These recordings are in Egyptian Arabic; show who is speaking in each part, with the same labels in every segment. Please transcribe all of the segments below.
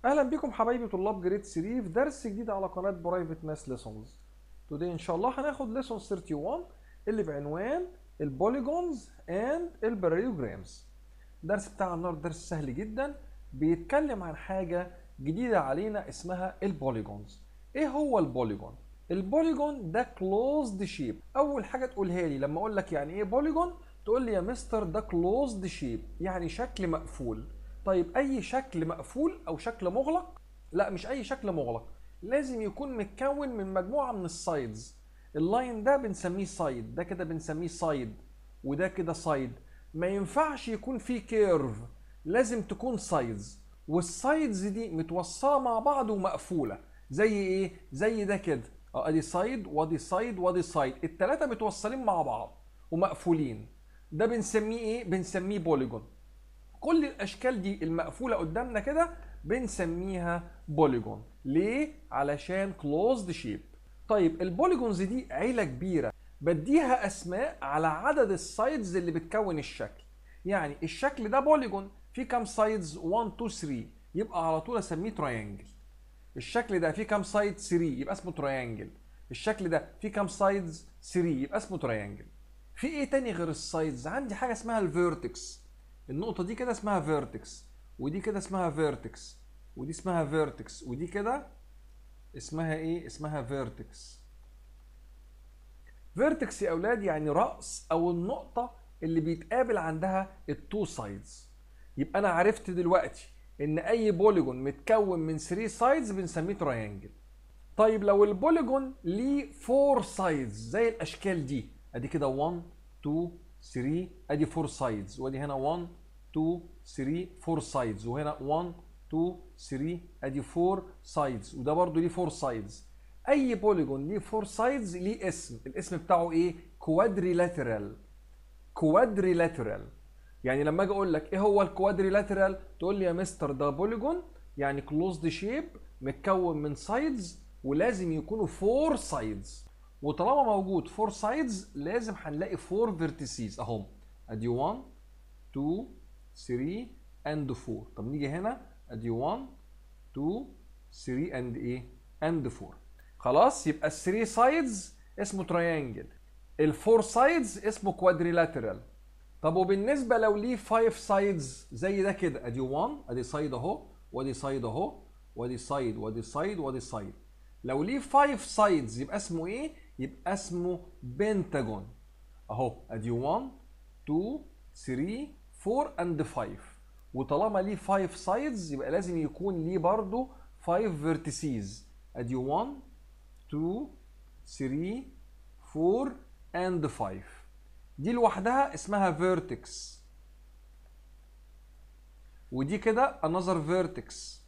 Speaker 1: اهلا بكم حبايبي طلاب جريد 3 في درس جديد على قناه برايفت ماس ليسونز توداي ان شاء الله هناخد ليسون 31 اللي بعنوان البوليجونز اند الباراليوجرامز الدرس بتاع النهارده درس سهل جدا بيتكلم عن حاجه جديده علينا اسمها البوليجونز ايه هو البوليجون البوليجون ده كلوزد شيب اول حاجه تقولها لي لما اقول لك يعني ايه بوليجون تقول لي يا مستر ده كلوزد شيب يعني شكل مقفول طيب اي شكل مقفول او شكل مغلق لا مش اي شكل مغلق لازم يكون متكون من مجموعه من السايدز اللاين ده بنسميه سايد ده كده بنسميه سايد وده كده سايد ما ينفعش يكون فيه كيرف لازم تكون سايدز والسايدز دي متوصله مع بعض ومقفوله زي ايه زي ده كده اه ادي سايد وادي سايد وادي سايد الثلاثه متوصلين مع بعض ومقفولين ده بنسميه ايه بنسميه بوليجون كل الاشكال دي المقفوله قدامنا كده بنسميها بوليجون ليه علشان كلوزد شيب طيب البوليجونز دي عيله كبيره بديها اسماء على عدد السايدز اللي بتكون الشكل يعني الشكل ده بوليجون فيه كام سايدز 1 2 3 يبقى على طول اسميه تريانجل الشكل ده فيه كام سايد 3 يبقى اسمه تريانجل الشكل ده فيه كام سايدز 3 يبقى اسمه تريانجل في ايه تاني غير السايدز عندي حاجه اسمها الفيرتكس النقطة دي كده اسمها فيرتكس ودي كده اسمها فيرتكس ودي اسمها فيرتكس ودي كده اسمها ايه؟ اسمها فيرتكس. فيرتكس يا اولاد يعني رأس او النقطة اللي بيتقابل عندها التو سايدز. يبقى انا عرفت دلوقتي ان اي بوليجون متكون من 3 سايدز بنسميه تريانجل. طيب لو البوليجون ليه 4 سايدز زي الاشكال دي ادي كده 1 2 3 ادي 4 سايدز وادي هنا 1 2 3 4 سايدز وهنا 1 2 3 ادي 4 سايدز وده برضو ليه 4 سايدز اي بوليجون ليه 4 سايدز ليه اسم الاسم بتاعه ايه كوادريلاترال كوادريلاترال يعني لما اجي اقول لك ايه هو الكوادريلاترال تقول لي يا مستر ده بوليجون يعني كلوزد شيب متكون من سايدز ولازم يكونوا 4 سايدز وطالما موجود 4 سايدز لازم هنلاقي 4 فيرتيسيز اهم ادي 1 2 3 اند 4 طب نيجي هنا ادي 1 2 3 اند ايه اند 4 خلاص يبقى ال 3 سايدز اسمه تريانجل ال 4 سايدز اسمه كوادريلاترال طب وبالنسبه لو ليه 5 سايدز زي ده كده ادي 1 ادي سايد اهو وادي سايد اهو وادي سايد وادي سايد وادي سايد لو ليه 5 سايدز يبقى اسمه ايه يبقى اسمه بنتاجون اهو ادي 1 2 3 4 اند 5 وطالما ليه 5 سايدز يبقى لازم يكون ليه برضه 5 فيرتيسيز ادي 1 2 3 4 اند 5 دي لوحدها اسمها فيرتكس ودي كده another vertex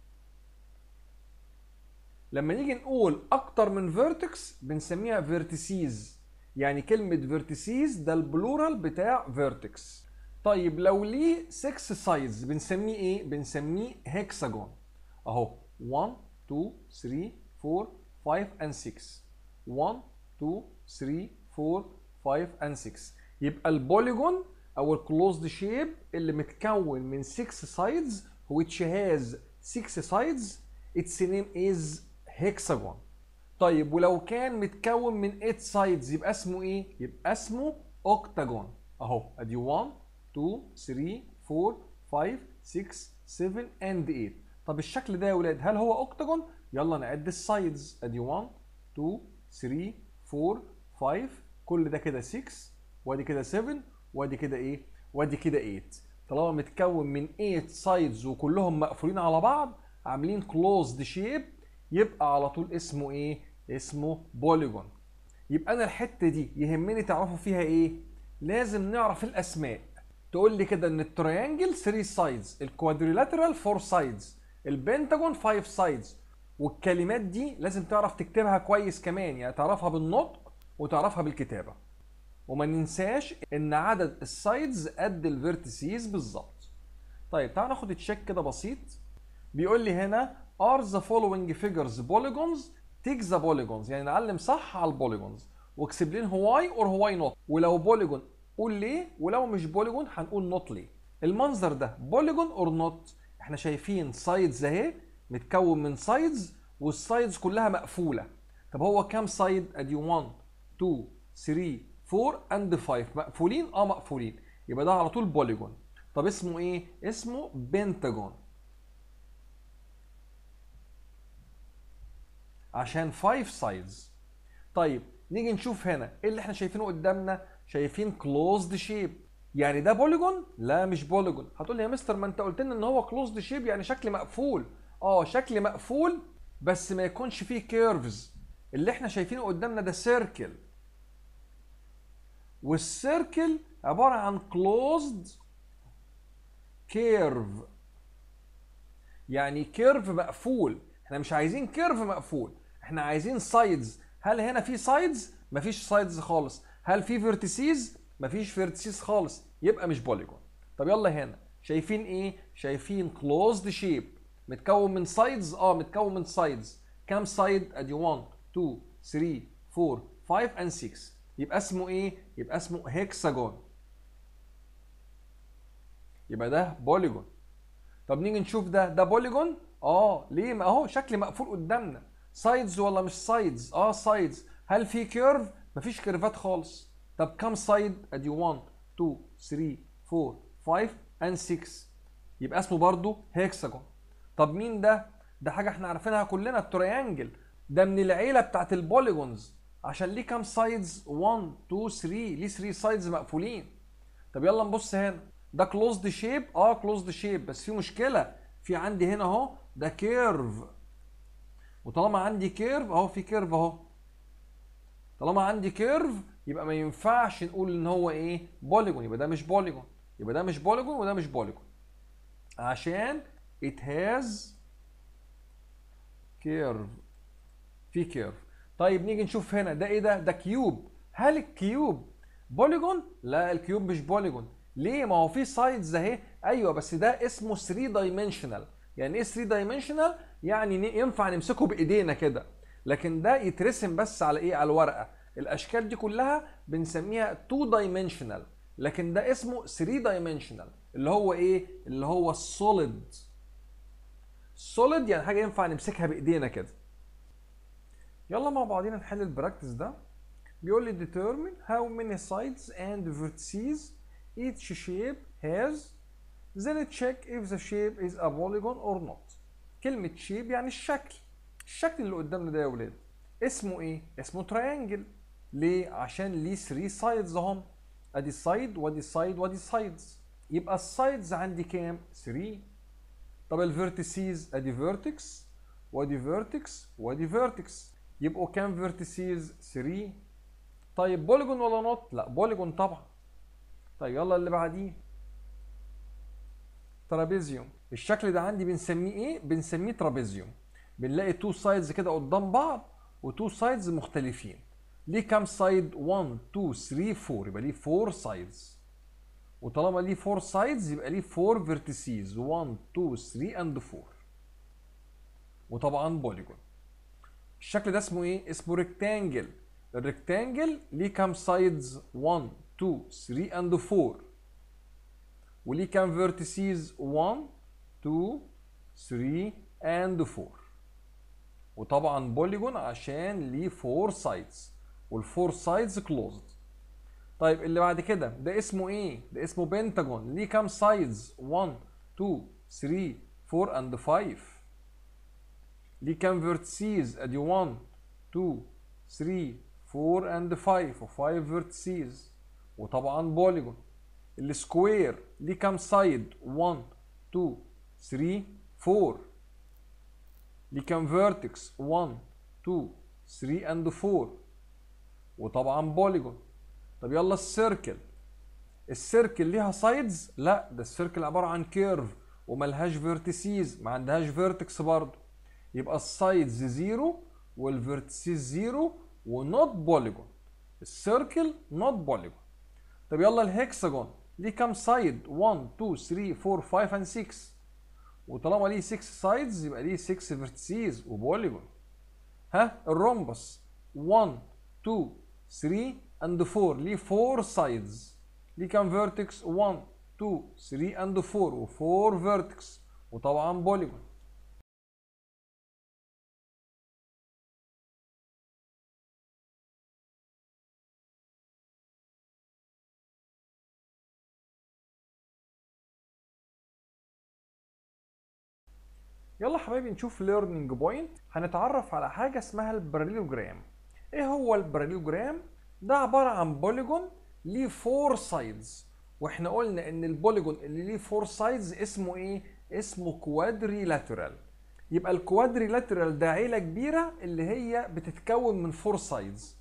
Speaker 1: لما نيجي نقول اكتر من فيرتكس بنسميها فيرتيسيز يعني كلمة فيرتيسيز ده البلورال بتاع فيرتكس طيب لو ليه 6 سايدز بنسميه ايه؟ بنسميه هيكساجون اهو 1 2 3 4 5 and 6 1 2 3 4 5 and 6 يبقى البوليجون او الكلوزد شيب اللي متكون من 6 سايدز which has 6 sides its name is هيكساجون طيب ولو كان متكون من 8 سايدز يبقى اسمه ايه؟ يبقى اسمه اوكتاجون اهو ادي 1 2 3 4 5 6 7 اند 8 طب الشكل ده يا ولاد هل هو اوكتاجون؟ يلا نعد السايدز ادي 1 2 3 4 5 كل ده كده 6 وادي كده 7 وادي كده ايه؟ وادي كده 8 طالما متكون من 8 سايدز وكلهم مقفولين على بعض عاملين كلوزد شيب يبقى على طول اسمه ايه؟ اسمه بوليجون. يبقى انا الحته دي يهمني تعرفوا فيها ايه؟ لازم نعرف الاسماء. تقول لي كده ان التريانجل 3 سايدز، الكوادريلاترال 4 سايدز، البنتاجون 5 سايدز. والكلمات دي لازم تعرف تكتبها كويس كمان يعني تعرفها بالنطق وتعرفها بالكتابه. وما ننساش ان عدد السايدز قد الفيرتيسيز بالظبط. طيب تعال ناخد تشيك كده بسيط. بيقول لي هنا are the following figures polygons take the polygons يعني نعلم صح على البوليجونز واكسبلين why or why not ولو بوليجون قول ليه ولو مش بوليجون هنقول not ليه المنظر ده بوليجون or not احنا شايفين سايدز اهي متكون من سايدز والسايدز كلها مقفوله طب هو كام سايد ادي 1 2 3 4 اند 5 مقفولين اه مقفولين يبقى ده على طول بوليجون طب اسمه ايه اسمه بنتاجون عشان 5 سايدز طيب نيجي نشوف هنا ايه اللي احنا شايفينه قدامنا شايفين كلوزد شيب يعني ده بوليجون لا مش بوليجون هتقول لي يا مستر ما انت قلت لنا ان هو كلوزد شيب يعني شكل مقفول اه شكل مقفول بس ما يكونش فيه كيرفز اللي احنا شايفينه قدامنا ده سيركل والسيركل عباره عن كلوزد كيرف يعني كيرف مقفول احنا مش عايزين كيرف مقفول احنا عايزين سايدز هل هنا في سايدز مفيش سايدز خالص هل في فيرتيسيز مفيش فيرتيسيز خالص يبقى مش بوليجون طب يلا هنا شايفين ايه شايفين كلوزد شيب متكون من سايدز اه متكون من سايدز كام سايد ادي 1 2 3 4 5 and 6 يبقى اسمه ايه يبقى اسمه هيكساجون يبقى ده بوليجون طب نيجي نشوف ده ده بوليجون اه ليه ما اهو شكل مقفول قدامنا سايدز ولا مش سايدز اه سايدز هل في كيرف مفيش كيرفات خالص طب كام سايد ادي 1 2 3 4 5 and 6 يبقى اسمه برضو هيكساجون طب مين ده ده حاجه احنا عارفينها كلنا التريانجل ده من العيله بتاعت البوليجونز عشان ليه كام سايدز 1 2 3 ليه 3 سايدز مقفولين طب يلا نبص هنا ده كلوزد شيب اه كلوزد شيب بس في مشكله في عندي هنا اهو ده كيرف وطالما عندي كيرف اهو في كيرف اهو طالما عندي كيرف يبقى ما ينفعش نقول ان هو ايه بوليجون يبقى ده مش بوليجون يبقى ده مش بوليجون وده مش بوليجون عشان it has curve في كيرف طيب نيجي نشوف هنا ده ايه ده ده كيوب هل الكيوب بوليجون لا الكيوب مش بوليجون ليه ما هو في سايدز اهي ايوه بس ده اسمه 3 دايمنشنال يعني ايه 3 دايمنشنال يعني ينفع نمسكه بايدينا كده لكن ده يترسم بس على ايه على الورقه الاشكال دي كلها بنسميها 2 دايمنشنال لكن ده اسمه 3 دايمنشنال اللي هو ايه اللي هو السوليد سوليد يعني حاجه ينفع نمسكها بايدينا كده يلا مع بعضينا نحل البراكتس ده بيقول لي determine how many sides and vertices each shape has then check if the shape is a polygon or not كلمة shape يعني الشكل الشكل اللي قدامنا ده يا ولاد اسمه ايه؟ اسمه triangle ليه؟ عشان ليه 3 سايدز اهم ادي سايد وادي سايد وادي سايدز يبقى السايدز عندي كام؟ 3 طب الفيرتيسيز ادي فيرتكس وادي فيرتكس وادي فيرتكس يبقوا كام فيرتيسيز 3 طيب بوليجون ولا نوت لا بوليجون طبعا طيب يلا اللي بعديه ترابيزيوم الشكل ده عندي بنسميه ايه بنسميه ترابيزيوم بنلاقي تو سايدز كده قدام بعض وتو سايدز مختلفين ليه كام سايد 1 2 3 4 يبقى ليه 4 سايدز وطالما ليه 4 سايدز يبقى ليه 4 فيرتيسيز 1 2 3 اند 4 وطبعا بوليجون الشكل ده اسمه ايه اسمه ريكتانجل الريكتانجل ليه كام سايدز 1 2 3 اند 4 وليه كام فيرتيسيز 1 2 3 اند 4 وطبعا بوليجون عشان ليه 4 سايدز والفور سايدز كلوزد طيب اللي بعد كده ده اسمه ايه ده اسمه بنتاجون ليه كام سايدز 1 2 3 4 اند 5 ليه كام فيرتسيز ادي 1 2 3 4 اند 5 و5 فيرتسيز وطبعا بوليجون السكوير ليه كام سايد 1 2 3 4 ليه كام فيرتكس 1 2 3 اند 4 وطبعا بوليجون طب يلا السيركل السيركل ليها سايدز لا ده السيركل عباره عن كيرف وملهاش فيرتيسيز ما عندهاش فيرتكس برضه يبقى السايدز زيرو والفيرتيسيز زيرو ونوت بوليجون السيركل نوت بوليجون طب يلا الهكساجون ليه كام سايد 1 2 3 4 5 and 6 وطالما ليه 6 سايدز يبقى ليه 6 فيرتيسيز وبوليجون ها الرومبس 1 2 3 and 4 ليه 4 sides ليه كام فيرتكس 1 2 3 and 4 و4 فيرتكس وطبعا بوليجون يلا حبايبي نشوف ليرنينج بوينت هنتعرف على حاجه اسمها الباراليلوجرام ايه هو الباراليلوجرام ده عباره عن بوليجون ليه فور سايدز واحنا قلنا ان البوليجون اللي ليه فور سايدز اسمه ايه اسمه كوادريلاترال يبقى الكوادريلاترال ده عيله كبيره اللي هي بتتكون من فور سايدز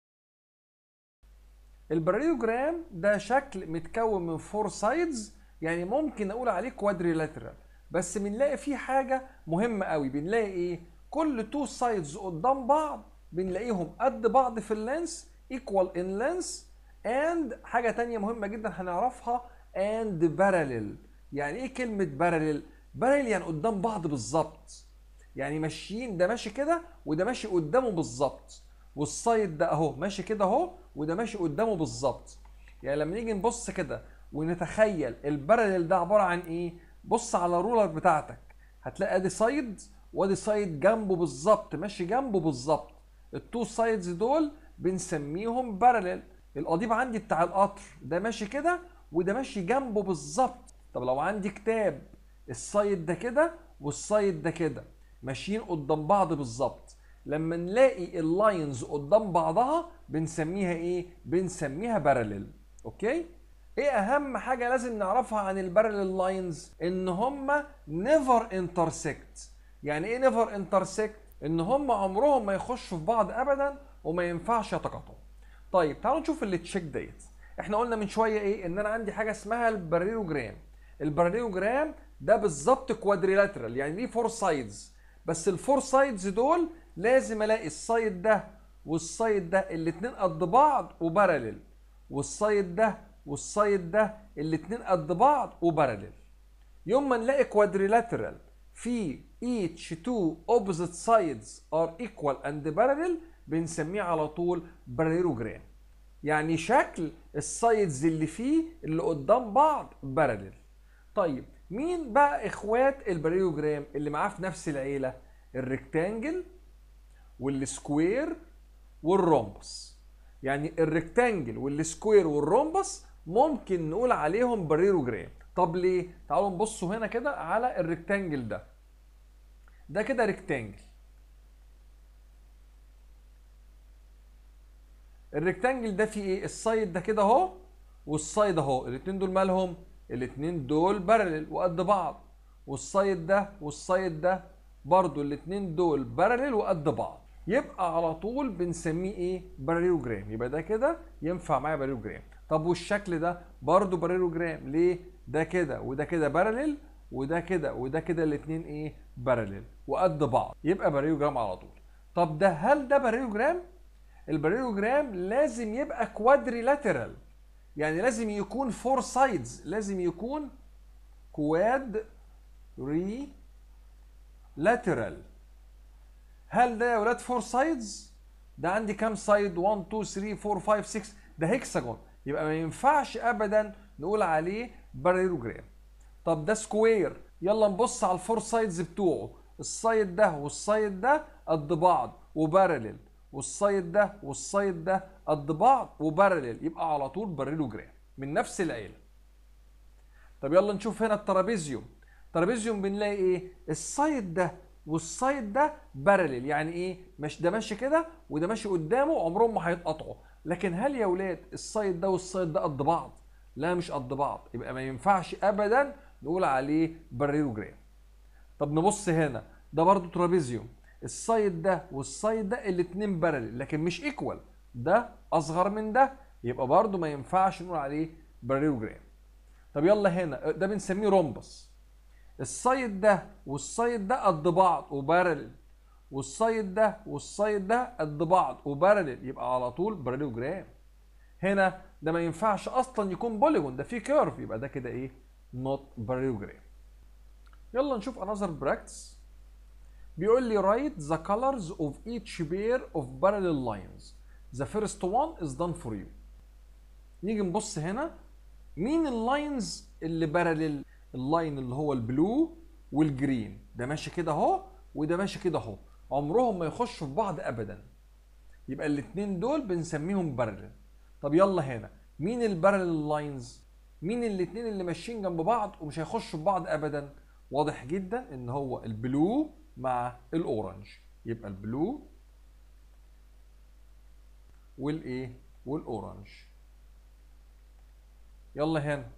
Speaker 1: الباراليلوجرام ده شكل متكون من فور سايدز يعني ممكن اقول عليه كوادريلاترال بس بنلاقي فيه حاجه مهمه قوي بنلاقي ايه كل تو سايدز قدام بعض بنلاقيهم قد بعض في اللينس equal in length and حاجه تانية مهمه جدا هنعرفها and parallel يعني ايه كلمه parallel parallel يعني قدام بعض بالظبط يعني ماشيين ده ماشي كده وده ماشي قدامه بالظبط والسايد ده اهو ماشي كده اهو وده ماشي قدامه بالظبط يعني لما نيجي نبص كده ونتخيل الباراليل ده عباره عن ايه بص على الرولر بتاعتك هتلاقي ادي سايد وادي سايد جنبه بالظبط ماشي جنبه بالظبط التو سايدز دول بنسميهم باراليل القضيب عندي بتاع القطر ده ماشي كده وده ماشي جنبه بالظبط طب لو عندي كتاب السايد ده كده والسايد ده كده ماشيين قدام بعض بالظبط لما نلاقي اللاينز قدام بعضها بنسميها ايه بنسميها باراليل اوكي ايه اهم حاجه لازم نعرفها عن الباراليل لاينز ان هما نيفر انترسكت يعني ايه نيفر انترسكت ان هما عمرهم ما يخشوا في بعض ابدا وما ينفعش يتقاطعوا طيب تعالوا نشوف اللي تشيك ديت احنا قلنا من شويه ايه ان انا عندي حاجه اسمها الباراليلوجرام الباراليلوجرام ده بالظبط كوادريلاترال يعني ليه فور سايدز بس الفور سايدز دول لازم الاقي السايد ده والسايد ده الاتنين قد بعض وباراليل والسايد ده والسايد ده الاتنين قد بعض وباراليل يوم ما نلاقي كوادريلاترال في each two opposite sides are equal and parallel بنسميه على طول باراليلوجرام يعني شكل السايدز اللي فيه اللي قدام بعض باراليل طيب مين بقى اخوات الباراليلوجرام اللي معاه في نفس العيله الريكتانجل والسكوير والرومبس يعني الريكتانجل والسكوير والرومبس ممكن نقول عليهم باراليلوجرام طب ليه تعالوا نبصوا هنا كده على الريكتانجل ده ده كده ريكتانجل الريكتانجل ده فيه ايه السايد ده كده اهو والسايد اهو الاتنين دول مالهم الاتنين دول بارلل وقد بعض والسايد ده والسايد ده برضو الاتنين دول بارلل وقد بعض يبقى على طول بنسميه ايه باراليلوجرام يبقى ده كده ينفع معايا باراليلوجرام طب والشكل ده برضو باراليلوجرام ليه ده كده وده كده بارلل وده كده وده كده الاتنين ايه بارلل وقد بعض يبقى باراليلوجرام على طول طب ده هل ده باراليلوجرام الباراليلوجرام لازم يبقى كوادريلاترال يعني لازم يكون فور سايدز لازم يكون كواد ري لاترال هل ده يا ولاد فور سايدز ده عندي كام سايد 1 2 3 4 5 6 ده هيكساجون يبقى ما ينفعش ابدا نقول عليه باراليلوجرام طب ده سكوير يلا نبص على الفور سايدز بتوعه السايد ده والسايد ده قد بعض وبارلل والسايد ده والسايد ده قد بعض وبارلل يبقى على طول باراليلوجرام من نفس العيله طب يلا نشوف هنا الترابيزيوم الترابيزيوم بنلاقي ايه السايد ده والسايد ده بارلل يعني ايه مش ده ماشي كده وده ماشي قدامه عمرهم ما هيتقطعوا لكن هل يا ولاد السايد ده والسايد ده قد بعض لا مش قد بعض يبقى ما ينفعش ابدا نقول عليه باراليلوجرام طب نبص هنا ده برضو ترابيزيوم السايد ده والسايد ده الاتنين بارلل لكن مش ايكوال ده اصغر من ده يبقى برضو ما ينفعش نقول عليه باراليلوجرام طب يلا هنا ده بنسميه رومبس السايد ده والسايد ده قد بعض وبارلل والسايد ده والسايد ده قد بعض وبارلل يبقى على طول باراليلوجرام هنا ده ما ينفعش اصلا يكون بوليجون ده فيه كيرف يبقى ده كده ايه نوت باراليلوجرام يلا نشوف another practice بيقول لي write the colors of each pair of parallel lines the first one is done for you نيجي نبص هنا مين اللاينز اللي باراليل اللاين اللي هو البلو والجرين ده ماشي كده اهو وده ماشي كده اهو عمرهم ما يخشوا في بعض ابدا يبقى الاتنين دول بنسميهم بارلل طب يلا هنا مين البارلل لاينز مين الاتنين اللي ماشيين جنب بعض ومش هيخشوا في بعض ابدا واضح جدا ان هو البلو مع الاورنج يبقى البلو والايه والاورنج يلا هنا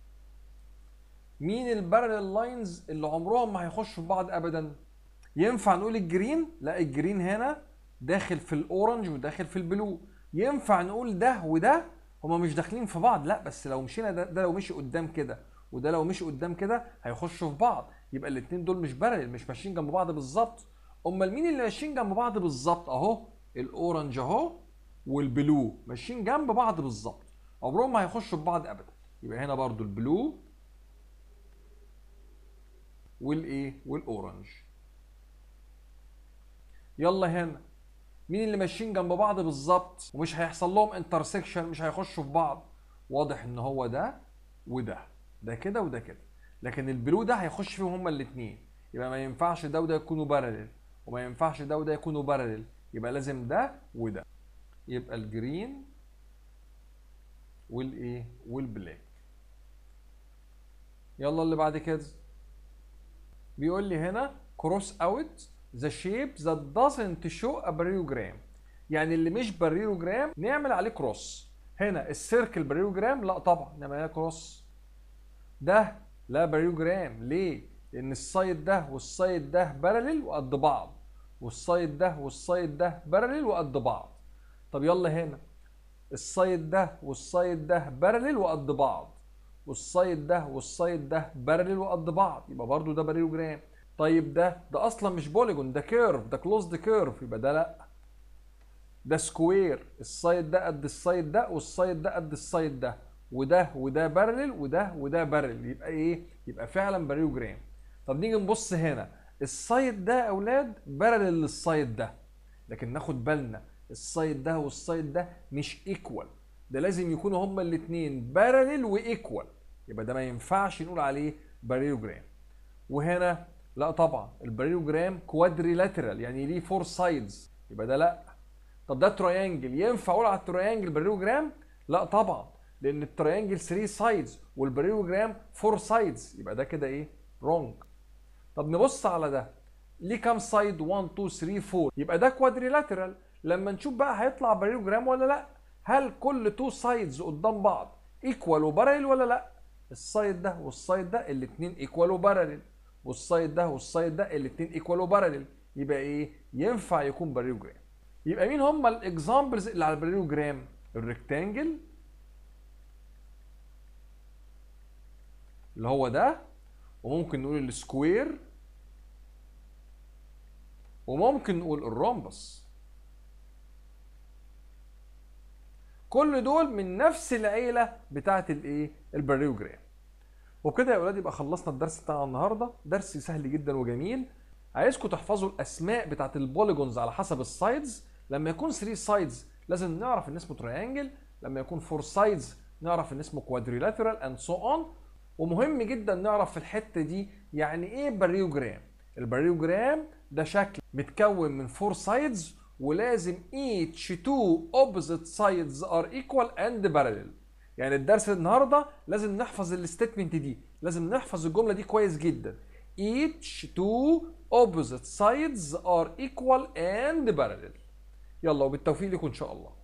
Speaker 1: مين البارلل لاينز اللي عمرهم ما هيخشوا في بعض ابدا ينفع نقول الجرين لا الجرين هنا داخل في الاورنج وداخل في البلو ينفع نقول ده وده هما مش داخلين في بعض لا بس لو مشينا ده, ده لو مشي قدام كده وده لو مشي قدام كده هيخشوا في بعض يبقى الاثنين دول مش بارل مش ماشيين جنب بعض بالظبط امال مين اللي ماشيين جنب بعض بالظبط اهو الاورنج اهو والبلو ماشيين جنب بعض بالظبط عمرهم ما هيخشوا في بعض ابدا يبقى هنا برضو البلو والايه والاورنج يلا هنا مين اللي ماشيين جنب بعض بالظبط ومش هيحصل لهم انترسكشن مش هيخشوا في بعض واضح ان هو ده وده ده كده وده كده لكن البلو ده هيخش فيهم هما الاثنين يبقى ما ينفعش ده وده يكونوا بارلل وما ينفعش ده وده يكونوا بارلل يبقى لازم ده وده يبقى الجرين والايه والبلاك يلا اللي بعد كده بيقول لي هنا كروس اوت ذا شيب ذات doesn't show a bariogram يعني اللي مش bariogram نعمل عليه كروس هنا السيركل bariogram لا طبعا نعمل عليه كروس ده لا bariogram ليه لان السايد ده والسايد ده بارلل وقد بعض والسايد ده والسايد ده بارلل وقد بعض طب يلا هنا السايد ده والسايد ده بارلل وقد بعض والسايد ده والسايد ده بارلل وقد بعض يبقى برضو ده باريوجرام طيب ده ده اصلا مش بوليجون ده كيرف ده كلوزد كيرف يبقى ده لا ده سكوير السايد ده قد السايد ده والسايد ده قد السايد ده وده وده بارلل وده وده بارلل يبقى ايه يبقى فعلا باريوجرام طب نيجي نبص هنا السايد ده يا اولاد بارلل للسايد ده لكن ناخد بالنا السايد ده والسايد ده مش ايكوال ده لازم يكونوا هما الاثنين بارلل وايكوال يبقى ده ما ينفعش نقول عليه باريوجرام وهنا لا طبعا الباريوجرام كوادريلاترال يعني ليه فور سايدز يبقى ده لا طب ده تريانجل ينفع اقول على التريانجل باريوجرام لا طبعا لان التريانجل 3 سايدز والباريوجرام 4 سايدز يبقى ده كده ايه رونج طب نبص على ده ليه كام سايد 1 2 3 4 يبقى ده كوادريلاترال لما نشوف بقى هيطلع باريوجرام ولا لا هل كل تو سايدز قدام بعض ايكوال وبارلل ولا لا السايد ده والسايد ده الاثنين ايكوال وبارلل والسايد ده والسايد ده الاثنين ايكوال وبارلل يبقى ايه ينفع يكون باريوجرام يبقى مين هم الاكزامبلز اللي على الباريوجرام الريكتانجل اللي هو ده وممكن نقول السكوير وممكن نقول الرومبس كل دول من نفس العيله بتاعه الايه الباريوجرام وبكده يا اولاد يبقى خلصنا الدرس بتاعنا النهارده درس سهل جدا وجميل عايزكم تحفظوا الاسماء بتاعه البوليجونز على حسب السايدز لما يكون 3 سايدز لازم نعرف ان اسمه تريانجل لما يكون 4 سايدز نعرف ان اسمه كوادريلاترال اند سو اون ومهم جدا نعرف في الحته دي يعني ايه باريوجرام الباريوجرام ده شكل متكون من 4 سايدز ولازم each two opposite sides are equal and parallel يعني الدرس النهارده لازم نحفظ الستيتمنت دي لازم نحفظ الجمله دي كويس جدا each two opposite sides are equal and parallel يلا وبالتوفيق لكم ان شاء الله